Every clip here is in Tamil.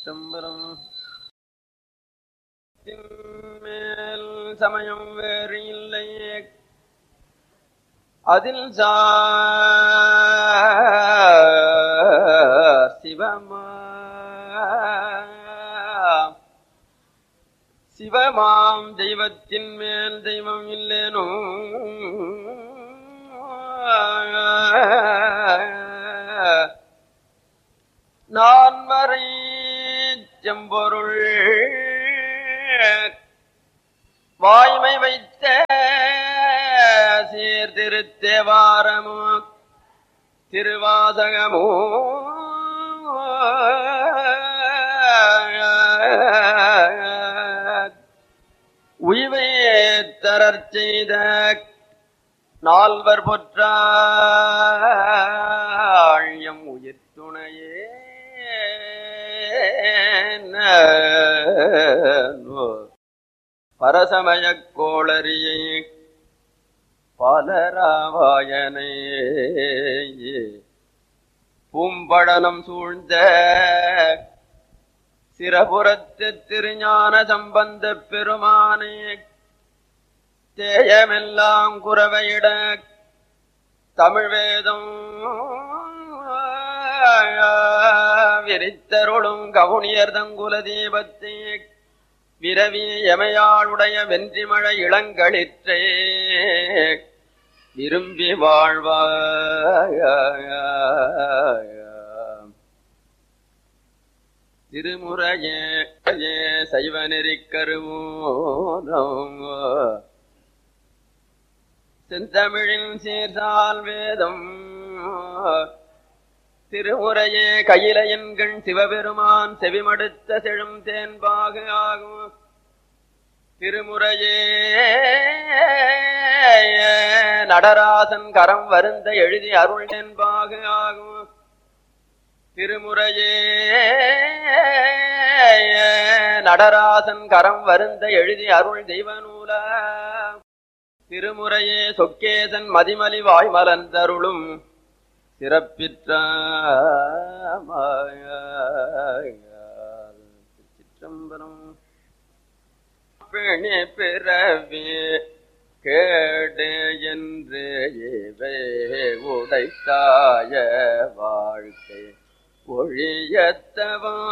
திருச்சிற்றம்பலம் மேல் சமயம் வேறு இல்லை அதில் சார் சிவமா சிவமாம் தெய்வத்தின் மேல் தெய்வம் இல்லேனோ நான் வரை செம்பொருள் வாய்மை வைத்த சீர்திருத்தேவாரமோ திருவாசகமோ உய்வே தரற் செய்த நால்வர் பொற்றாழியம் உயிர் துணையே பரசமயக் கோளரியை பாலராவாயனே பூம்படனம் சூழ்ந்த சிரபுரத்து திருஞான சம்பந்த பெருமானே தேயமெல்லாம் குறவையிட தமிழ் வேதம் விரித்தருளும் கவுனியர் தங்குல தீபத்தை விரவி எமையாளுடைய வென்றிமழை இளங்களிற்றே விரும்பி வாழ்வாய திருமுறையே சைவ நெறிக்கருவோதம் செந்தமிழின் சீர்தால் வேதம் திருமுறையே கையிலையன்கண் சிவபெருமான் செவிமடுத்த செழும் தேன்பாக ஆகும் திருமுறையே நடராசன் கரம் வருந்த எழுதி அருள் தேன்பாக ஆகும் திருமுறையே நடராசன் கரம் வருந்த எழுதி அருள் தெய்வ நூலா திருமுறையே சொக்கேசன் மதிமலி வாய்மலர்ந்தருளும் சிறப்பிற்ற சிற்றம்பலம் பிணி பிறவி கேடு என்று இவை உடைத்தாய வாழ்க்கை ஒழியத்தவா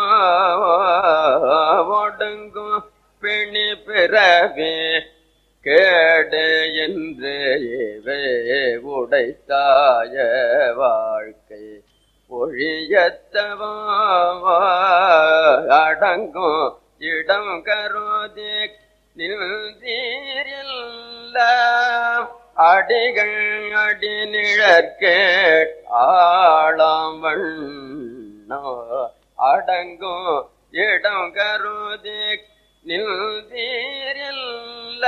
ஒடுங்கும் பிணி பிறவி கேடு என்று இவை உடைத்தாய வாழ்க்கை ஒழியத்தவா அடங்கும் இடம் கருதி நின்றீரில்ல அடிகள் அடி நிழற்கே ஆளாம் வண்ணோ அடங்கும் இடம் கருதி நின்றீரில்ல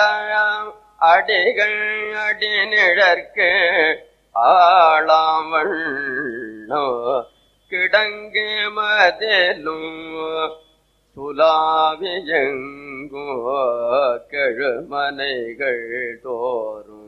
அடிகள் அடி நிழற்கே ஆளாம் வண்ணோ கிடங்கு மதிலும் சுலாவியங்கோ கெழுமனைகள் தோறும்